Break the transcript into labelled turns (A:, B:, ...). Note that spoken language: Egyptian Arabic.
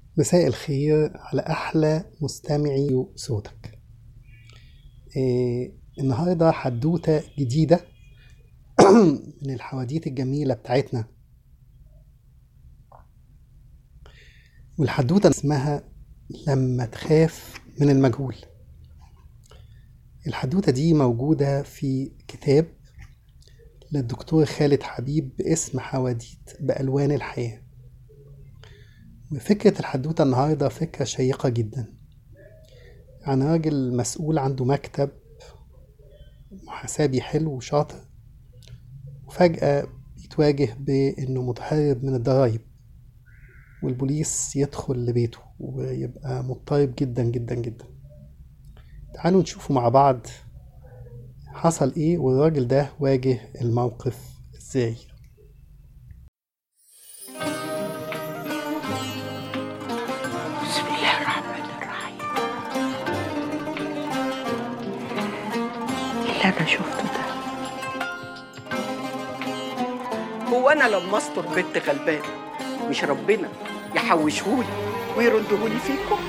A: مساء الخير على أحلى مستمعي صوتك إيه النهاردة حدوتة جديدة من الحواديت الجميلة بتاعتنا والحدوتة اسمها لما تخاف من المجهول الحدوتة دي موجودة في كتاب للدكتور خالد حبيب باسم حواديت بألوان الحياة وفكرة الحدوتة النهاردة فكرة شيقة جدا عن راجل مسؤول عنده مكتب محاسبي حلو وشاطر وفجأة بيتواجه بإنه متهرب من الضرايب والبوليس يدخل لبيته ويبقى مضطرب جدا جدا جدا تعالوا نشوفوا مع بعض حصل ايه والراجل ده واجه الموقف ازاي
B: بسم الله الرحمن الرحيم اللي انا شفته ده
C: هو انا لما استر بنت غلبان مش ربنا يحوشهولي ويردهولي فيكم